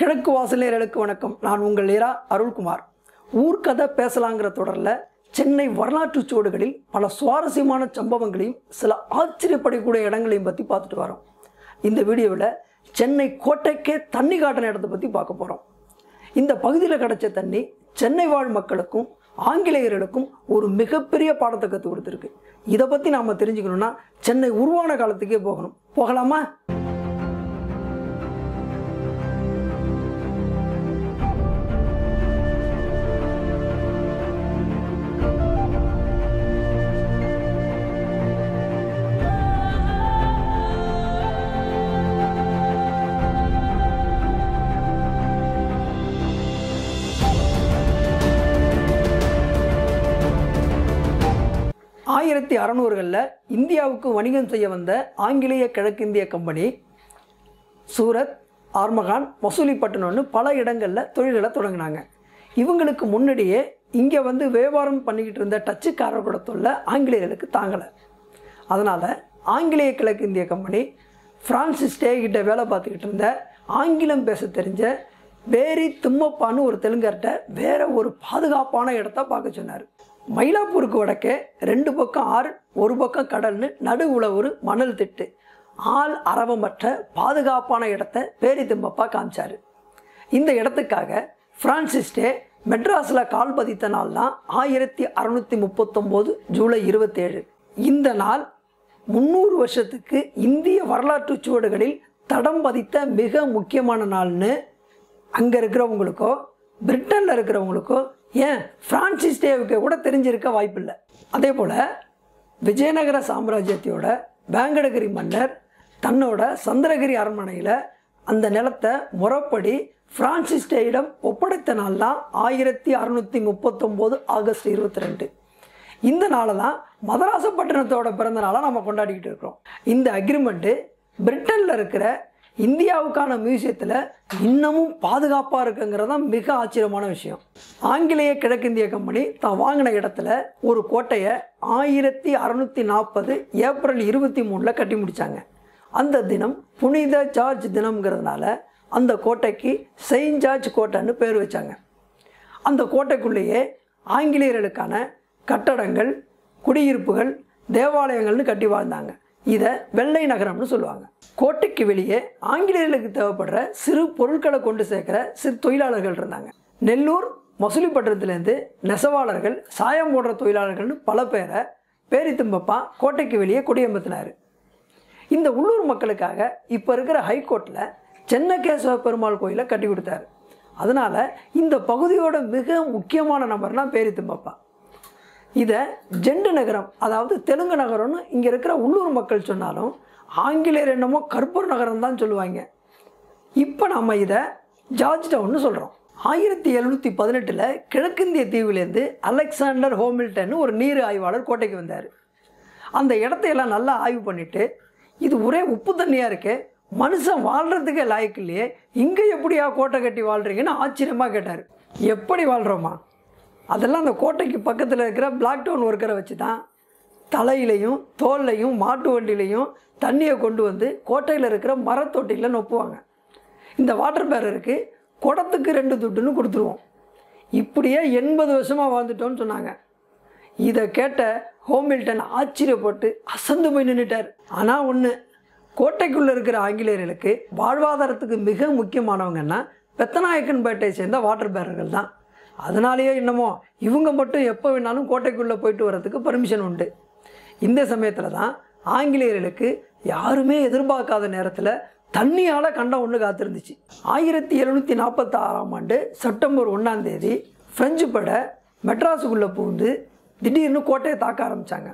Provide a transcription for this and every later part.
கிழக்கு வாசலேயர்களுக்கு வணக்கம் நான் உங்கள் இரா அருள்குமார் ஊர்க்கதை பேசலாங்கிற தொடரில் சென்னை வரலாற்றுச் சுவடுகளில் பல சுவாரஸ்யமான சம்பவங்களையும் சில ஆச்சரியப்படக்கூடிய இடங்களையும் பற்றி பார்த்துட்டு வரோம் இந்த வீடியோவில் சென்னை கோட்டைக்கே தண்ணி காட்டின இடத்தை பற்றி பார்க்க போகிறோம் இந்த பகுதியில் கிடைச்ச தண்ணி சென்னை வாழ் மக்களுக்கும் ஆங்கிலேயர்களுக்கும் ஒரு மிகப்பெரிய பாடத்தை கற்றுக் கொடுத்துருக்கு இதை பற்றி நாம் தெரிஞ்சுக்கணுன்னா சென்னை உருவான காலத்துக்கே போகணும் போகலாமா ஆயிரத்தி அறநூறுகளில் இந்தியாவுக்கு வணிகம் செய்ய வந்த ஆங்கிலேய கிழக்கிந்திய கம்பெனி சூரத் ஆர்மகான் மசூலிப்பட்டினம்னு பல இடங்களில் தொழில்களை தொடங்கினாங்க இவங்களுக்கு முன்னாடியே இங்கே வந்து வியாபாரம் பண்ணிக்கிட்டு இருந்த டச்சுக்காரர்களோட தொல்லை ஆங்கிலேயர்களுக்கு தாங்கலை அதனால் ஆங்கிலேய கிழக்கிந்திய கம்பெனி ஃப்ரான்சிஸ் டே கிட்ட வேலை பார்த்துக்கிட்டு இருந்த ஆங்கிலம் பேச தெரிஞ்ச பேரி திம்மப்பான்னு ஒரு தெலுங்கர்கிட்ட வேற ஒரு பாதுகாப்பான இடத்த பார்க்க சொன்னார் மயிலாப்பூருக்கு வடக்கே ரெண்டு பக்கம் ஆறு ஒரு பக்கம் கடல்னு நடுவுல ஒரு மணல் திட்டு ஆள் அரவமற்ற பாதுகாப்பான இடத்த பேரி திம்மப்பா காமிச்சாரு இந்த இடத்துக்காக பிரான்சிஸ் டே மெட்ராஸில் கால் பதித்த நாள் தான் ஆயிரத்தி அறநூற்றி முப்பத்தொம்போது ஜூலை இருபத்தேழு இந்த நாள் முந்நூறு வருஷத்துக்கு இந்திய வரலாற்று சுவடுகளில் தடம் பதித்த மிக முக்கியமான நாள்னு அங்கே இருக்கிறவங்களுக்கோ பிரிட்டனில் இருக்கிறவங்களுக்கோ ஏன் பிரான்சிஸ் டேவுக்கு கூட தெரிஞ்சிருக்க வாய்ப்பில்லை அதே போல் விஜயநகர சாம்ராஜ்யத்தையோட வேங்கடகிரி மன்னர் தன்னோட சந்திரகிரி அரண்மனையில் அந்த நிலத்தை முறைப்படி பிரான்சிஸ் டேயிடம் ஒப்படைத்த நாள் தான் ஆயிரத்தி அறநூற்றி முப்பத்தொம்போது ஆகஸ்ட் இருபத்தி ரெண்டு இந்த நாளை தான் மதராசப்பட்டினத்தோட பிறந்த நாளாக நம்ம கொண்டாடிக்கிட்டு இருக்கிறோம் இந்த அக்ரிமெண்ட்டு பிரிட்டனில் இருக்கிற இந்தியாவுக்கான மியூசியத்தில் இன்னமும் பாதுகாப்பாக இருக்குங்கிறது தான் மிக ஆச்சரியமான விஷயம் ஆங்கிலேய கிழக்கிந்திய கம்பெனி தான் வாங்கின இடத்துல ஒரு கோட்டையை ஆயிரத்தி அறநூற்றி நாற்பது ஏப்ரல் இருபத்தி மூணில் கட்டி முடித்தாங்க அந்த தினம் புனித ஜார்ஜ் தினம்ங்கிறதுனால அந்த கோட்டைக்கு செயின்ட் ஜார்ஜ் கோட்டைன்னு பேர் வச்சாங்க அந்த கோட்டைக்குள்ளேயே ஆங்கிலேயர்களுக்கான கட்டடங்கள் குடியிருப்புகள் தேவாலயங்கள்னு கட்டி வாழ்ந்தாங்க இதை வெள்ளை நகரம்னு சொல்லுவாங்க கோட்டைக்கு வெளியே ஆங்கிலேயர்களுக்கு தேவைப்படுற சிறு பொருட்களை கொண்டு சேர்க்குற சிறு தொழிலாளர்கள் இருந்தாங்க நெல்லூர் மசூலிப்பட்டினத்துலேருந்து நெசவாளர்கள் சாயம் போடுற தொழிலாளர்கள்னு பல பேரை பேரித்தும்பப்பா கோட்டைக்கு வெளியே குடியமர்த்தினார் இந்த உள்ளூர் மக்களுக்காக இப்போ இருக்கிற ஹைகோர்ட்டில் சென்னகேசவ பெருமாள் கோயிலை கட்டி கொடுத்தாரு அதனால் இந்த பகுதியோட மிக முக்கியமான நபர்னா பேரித்தும்பப்பா இதை ஜெண்டு நகரம் அதாவது தெலுங்கு நகரம்னு இங்கே இருக்கிற உள்ளூர் மக்கள் சொன்னாலும் ஆங்கிலேயர் என்னமோ கற்பூர் நகரம் தான் சொல்லுவாங்க இப்போ நம்ம இதை ஜார்ஜ் டவுன்னு சொல்கிறோம் ஆயிரத்தி எழுநூற்றி பதினெட்டில் கிழக்கிந்திய தீவுலேருந்து அலெக்சாண்டர் ஹோமில்டன் ஒரு நீர் ஆய்வாளர் கோட்டைக்கு வந்தார் அந்த இடத்தையெல்லாம் நல்லா ஆய்வு பண்ணிவிட்டு இது ஒரே உப்பு தண்ணியாக இருக்கு மனுஷன் வாழ்கிறதுக்கே லாய்க்கு இல்லையே இங்கே எப்படியா கோட்டை கட்டி வாழ்கிறீங்கன்னு ஆச்சரியமாக கேட்டார் எப்படி வாழ்கிறோமா அதெல்லாம் அந்த கோட்டைக்கு பக்கத்தில் இருக்கிற பிளாக் டவுன் ஒர்க்கரை வச்சு தான் தலையிலையும் தோல்லையும் மாட்டு வண்டியிலையும் தண்ணியை கொண்டு வந்து கோட்டையில் இருக்கிற மரத்தொட்டியில் நொப்புவாங்க இந்த வாட்டர் பேரருக்கு குடத்துக்கு ரெண்டு துட்டுன்னு கொடுத்துருவோம் இப்படியே எண்பது வருஷமாக வாழ்ந்துட்டோன்னு சொன்னாங்க இதை கேட்ட ஹோமில்டன் ஆச்சரியப்பட்டு அசந்து போய் நின்றுட்டார் ஆனால் ஒன்று கோட்டைக்குள்ளே இருக்கிற ஆங்கிலேயர்களுக்கு வாழ்வாதாரத்துக்கு மிக முக்கியமானவங்கன்னா பெத்தநாயக்கன்பேட்டை சேர்ந்த வாட்டர் பேரர்கள் தான் அதனாலேயே என்னமோ இவங்க மட்டும் எப்போ வேணாலும் கோட்டைக்குள்ளே போயிட்டு வர்றதுக்கு பர்மிஷன் உண்டு இந்த சமயத்தில் தான் ஆங்கிலேயர்களுக்கு யாருமே எதிர்பார்க்காத நேரத்தில் தண்ணியால் கண்டம் ஒன்று காத்திருந்துச்சு ஆயிரத்தி எழுநூற்றி நாற்பத்தாறாம் ஆண்டு செப்டம்பர் ஒன்றாம் தேதி பிரெஞ்சு படை மெட்ராஸுக்குள்ளே புகுந்து திடீர்னு கோட்டையை தாக்க ஆரம்பித்தாங்க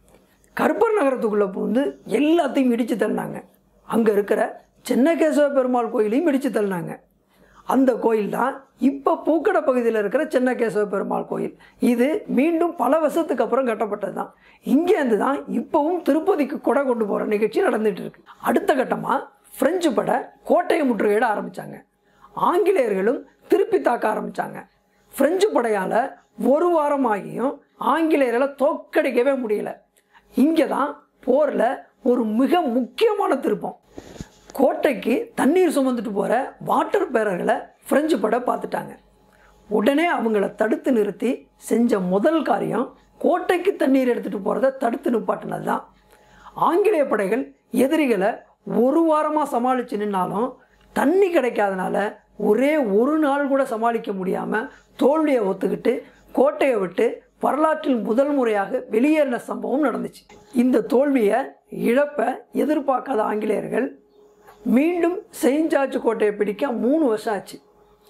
கருப்பர் நகரத்துக்குள்ளே புகுந்து எல்லாத்தையும் இடித்து தள்ளினாங்க அங்கே இருக்கிற சென்னகேசவ பெருமாள் கோயிலையும் இடித்து தள்ளினாங்க அந்த கோயில் தான் இப்போ பூக்கடை பகுதியில் இருக்கிற சென்னகேசவ பெருமாள் கோயில் இது மீண்டும் பல வருஷத்துக்கு அப்புறம் கட்டப்பட்டது தான் இங்கேருந்து தான் இப்போவும் திருப்பதிக்கு கொடை கொண்டு போகிற நிகழ்ச்சி நடந்துட்டு இருக்கு அடுத்த கட்டமாக பிரெஞ்சு படை கோட்டையை முற்றுகையிட ஆரம்பித்தாங்க ஆங்கிலேயர்களும் திருப்பி தாக்க ஆரம்பித்தாங்க பிரெஞ்சு படையால் ஒரு வாரம் ஆகியும் ஆங்கிலேயர்களை தோக்கடிக்கவே முடியல இங்கே தான் போரில் ஒரு மிக முக்கியமான திருப்பம் கோட்டைக்கு தண்ணீர் சுமந்துட்டு போகிற வாட்டர் பேரர்களை பிரெஞ்சு பட பார்த்துட்டாங்க உடனே அவங்கள தடுத்து நிறுத்தி செஞ்ச முதல் காரியம் கோட்டைக்கு தண்ணீர் எடுத்துகிட்டு போகிறத தடுத்து நிப்பாட்டினது தான் ஆங்கிலேய படைகள் எதிரிகளை ஒரு வாரமாக சமாளித்து நின்னாலும் தண்ணி கிடைக்காதனால ஒரே ஒரு நாள் கூட சமாளிக்க முடியாமல் தோல்வியை ஒத்துக்கிட்டு கோட்டையை விட்டு வரலாற்றில் முதல் முறையாக வெளியேறின சம்பவம் நடந்துச்சு இந்த தோல்வியை இழப்பை எதிர்பார்க்காத ஆங்கிலேயர்கள் மீண்டும் செயின்ட் ஜார்ஜ் கோட்டையை பிடிக்க மூணு வருஷம் ஆச்சு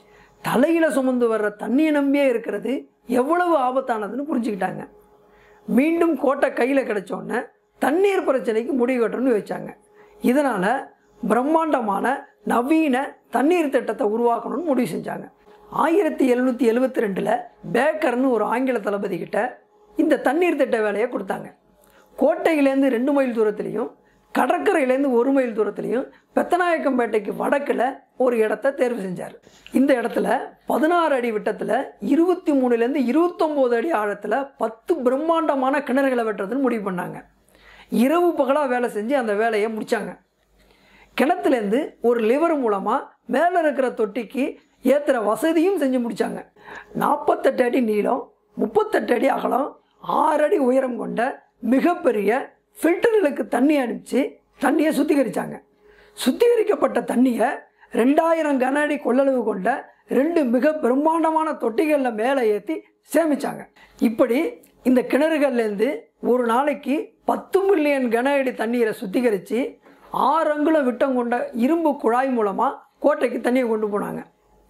தலையில் சுமந்து வர்ற தண்ணியை நம்பியே இருக்கிறது எவ்வளவு ஆபத்தானதுன்னு புரிஞ்சுக்கிட்டாங்க மீண்டும் கோட்டை கையில் கிடைச்சோன்னே தண்ணீர் பிரச்சனைக்கு முடிவு கட்டணும்னு வச்சாங்க இதனால் பிரம்மாண்டமான நவீன தண்ணீர் திட்டத்தை உருவாக்கணும்னு முடிவு செஞ்சாங்க ஆயிரத்தி எழுநூற்றி எழுபத்தி ரெண்டில் பேக்கர்னு ஒரு ஆங்கில தளபதி கிட்ட இந்த தண்ணீர் திட்ட வேலையை கொடுத்தாங்க கோட்டையிலேருந்து ரெண்டு மைல் தூரத்துலேயும் கடற்கரையிலேருந்து ஒரு மைல் தூரத்துலையும் பெத்தநாயக்கம்பேட்டைக்கு வடக்கில் ஒரு இடத்த தேர்வு செஞ்சார் இந்த இடத்துல பதினாறு அடி விட்டத்தில் இருபத்தி மூணுலேருந்து இருபத்தொம்போது அடி ஆழத்தில் பத்து பிரம்மாண்டமான கிணறுகளை வெட்டுறதுன்னு முடிவு பண்ணாங்க இரவு பகலாக வேலை செஞ்சு அந்த வேலையை முடித்தாங்க கிணத்துலேருந்து ஒரு லிவர் மூலமாக மேலே இருக்கிற தொட்டிக்கு ஏற்றுற வசதியும் செஞ்சு முடித்தாங்க நாற்பத்தெட்டு அடி நீளம் முப்பத்தெட்டு அடி அகலம் ஆறு அடி உயரம் கொண்ட மிகப்பெரிய ஃபில்டர்களுக்கு தண்ணி அனுப்பிச்சு தண்ணியை சுத்திகரித்தாங்க சுத்திகரிக்கப்பட்ட தண்ணியை ரெண்டாயிரம் கன அடி கொள்ளளவு கொண்ட ரெண்டு மிக பிரம்மாண்டமான தொட்டிகளில் மேலே ஏற்றி சேமித்தாங்க இப்படி இந்த கிணறுகள்லேருந்து ஒரு நாளைக்கு பத்து மில்லியன் கன அடி தண்ணீரை சுத்திகரித்து ஆறு அங்குலம் விட்டம் கொண்ட இரும்பு குழாய் மூலமாக கோட்டைக்கு தண்ணியை கொண்டு போனாங்க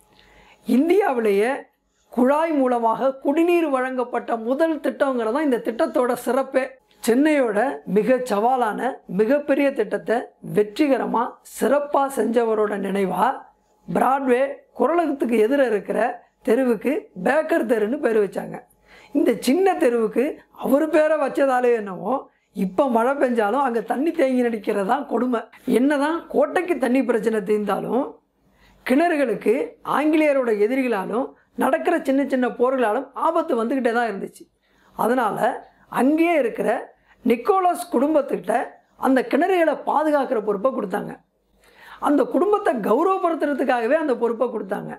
இந்தியாவிலேயே குழாய் மூலமாக குடிநீர் வழங்கப்பட்ட முதல் திட்டங்கிறது தான் இந்த திட்டத்தோட சிறப்பே சென்னையோட மிக சவாலான மிகப்பெரிய திட்டத்தை வெற்றிகரமாக சிறப்பாக செஞ்சவரோட நினைவாக பிராட்வே குரலகத்துக்கு எதிர இருக்கிற தெருவுக்கு பேக்கர் தெருன்னு பேர் வச்சாங்க இந்த சின்ன தெருவுக்கு அவர் பேரை வச்சதாலே என்னவோ இப்போ மழை பெஞ்சாலும் அங்கே தண்ணி தேங்கி நடிக்கிறது தான் கொடுமை என்னதான் கோட்டைக்கு தண்ணி பிரச்சனை தீர்ந்தாலும் கிணறுகளுக்கு ஆங்கிலேயரோட எதிரிகளாலும் நடக்கிற சின்ன சின்ன போர்களாலும் ஆபத்து வந்துக்கிட்டே தான் இருந்துச்சு அதனால் அங்கேயே இருக்கிற நிக்கோலஸ் குடும்பத்துக்கிட்ட அந்த கிணறுகளை பாதுகாக்கிற பொறுப்பை கொடுத்தாங்க அந்த குடும்பத்தை கௌரவப்படுத்துறதுக்காகவே அந்த பொறுப்பை கொடுத்தாங்க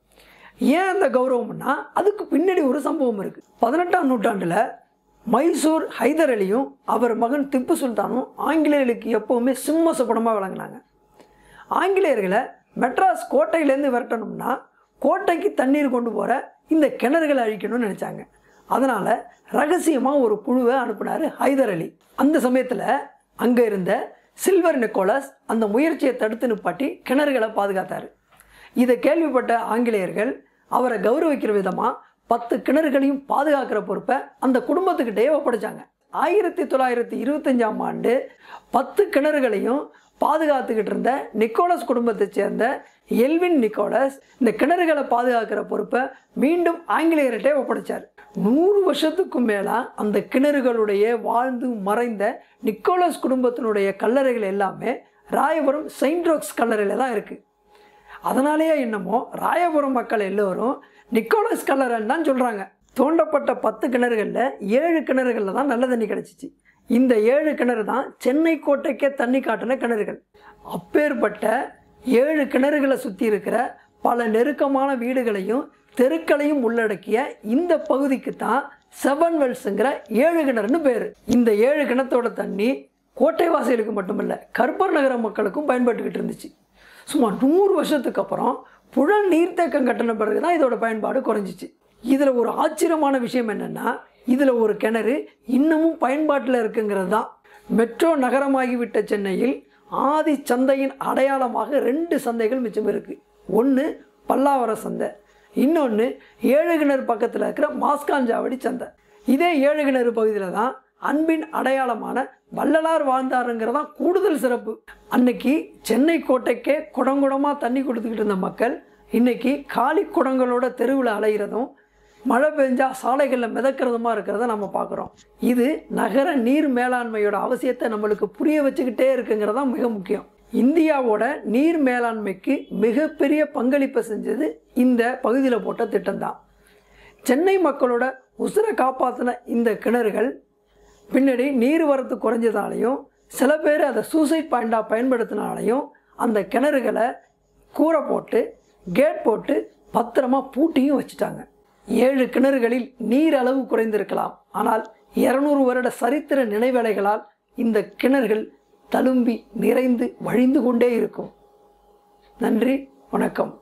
ஏன் அந்த கௌரவம்னா அதுக்கு பின்னாடி ஒரு சம்பவம் இருக்குது பதினெட்டாம் நூற்றாண்டில் மைசூர் ஹைதர் அலியும் அவர் மகன் திப்பு சுல்தானும் ஆங்கிலேயர்களுக்கு எப்போவுமே சிம்மசப்படமாக விளங்கினாங்க ஆங்கிலேயர்களை மெட்ராஸ் கோட்டையிலேருந்து விரட்டணும்னா கோட்டைக்கு தண்ணீர் கொண்டு போகிற இந்த கிணறுகளை அழிக்கணும்னு நினச்சாங்க அதனால் ரகசியமாக ஒரு குழுவை அனுப்பினார் ஹைதர் அலி அந்த சமயத்தில் அங்கே இருந்த சில்வர் நிக்கோலஸ் அந்த முயற்சியை தடுத்து நிப்பாட்டி கிணறுகளை பாதுகாத்தார் இதை கேள்விப்பட்ட ஆங்கிலேயர்கள் அவரை கௌரவிக்கிற விதமாக பத்து கிணறுகளையும் பாதுகாக்கிற பொறுப்பை அந்த குடும்பத்துக்கிட்டே ஒப்படைச்சாங்க ஆயிரத்தி தொள்ளாயிரத்தி இருபத்தஞ்சாம் ஆண்டு பத்து கிணறுகளையும் பாதுகாத்துக்கிட்டு இருந்த நிக்கோலஸ் குடும்பத்தைச் சேர்ந்த எல்வின் நிக்கோலஸ் இந்த கிணறுகளை பாதுகாக்கிற பொறுப்பை மீண்டும் ஆங்கிலேயர்கிட்டே ஒப்படைச்சார் நூறு வருஷத்துக்கும் மேலாக அந்த கிணறுகளுடைய வாழ்ந்து மறைந்த நிக்கோலஸ் குடும்பத்தினுடைய கல்லறைகள் எல்லாமே ராயபுரம் செயின்ட் ரோக்ஸ் கல்லறையில் தான் இருக்குது அதனாலேயே என்னமோ ராயபுரம் மக்கள் எல்லோரும் நிக்கோலஸ் கல்லறைன்னு தான் சொல்கிறாங்க தோண்டப்பட்ட பத்து கிணறுகளில் ஏழு கிணறுகளில் தான் நல்ல தண்ணி கிடச்சிச்சு இந்த ஏழு கிணறு தான் சென்னை கோட்டைக்கே தண்ணி காட்டின கிணறுகள் அப்பேற்பட்ட ஏழு கிணறுகளை சுற்றி இருக்கிற பல நெருக்கமான வீடுகளையும் தெருக்களையும் உள்ளடக்கிய இந்த பகுதிக்கு தான் செவன் வெல்ஸுங்கிற ஏழு கிணறுன்னு பேர் இந்த ஏழு கிணத்தோட தண்ணி கோட்டை வாசிகளுக்கு மட்டுமல்ல கற்பர் நகர மக்களுக்கும் பயன்பட்டுக்கிட்டு இருந்துச்சு சுமார் நூறு வருஷத்துக்கு அப்புறம் புழல் நீர்த்தேக்கம் கட்டின பிறகு தான் இதோட பயன்பாடு குறைஞ்சிச்சு இதில் ஒரு ஆச்சரியமான விஷயம் என்னென்னா இதில் ஒரு கிணறு இன்னமும் பயன்பாட்டில் இருக்குங்கிறது தான் மெட்ரோ நகரமாகிவிட்ட சென்னையில் ஆதி சந்தையின் அடையாளமாக ரெண்டு சந்தைகள் மிச்சம் இருக்குது ஒன்று பல்லாவர சந்தை இன்னொன்று ஏழு கிணறு பக்கத்தில் இருக்கிற மாஸ்காஞ்சாவடி சந்தை இதே ஏழு கிணறு பகுதியில் தான் அன்பின் அடையாளமான வள்ளலார் வாழ்ந்தாருங்கிறதான் கூடுதல் சிறப்பு அன்னைக்கு சென்னை கோட்டைக்கே குடங்குடமாக தண்ணி கொடுத்துக்கிட்டு இருந்த மக்கள் இன்னைக்கு காலி குடங்களோட தெருவில் அலைகிறதும் மழை பெஞ்சா சாலைகளில் மிதக்கிறதுமா இருக்கிறத நம்ம பார்க்குறோம் இது நகர நீர் மேலாண்மையோட அவசியத்தை நம்மளுக்கு புரிய வச்சுக்கிட்டே இருக்குங்கிறதா மிக முக்கியம் இந்தியாவோட நீர் மேலாண்மைக்கு மிகப்பெரிய பங்களிப்பை செஞ்சது இந்த பகுதியில் போட்ட திட்டம்தான் சென்னை மக்களோட உசுரை காப்பாற்றின இந்த கிணறுகள் பின்னாடி நீர் வரத்து குறைஞ்சதாலையும் சில பேர் அதை சூசைட் பாயிண்டாக பயன்படுத்தினாலையும் அந்த கிணறுகளை கூரை போட்டு கேட் போட்டு பத்திரமா பூட்டியும் வச்சுட்டாங்க ஏழு கிணறுகளில் நீர் அளவு குறைந்திருக்கலாம் ஆனால் இருநூறு வருட சரித்திர நினைவேலைகளால் இந்த கிணறுகள் தழும்பி நிறைந்து வழிந்து கொண்டே இருக்கும் நன்றி வணக்கம்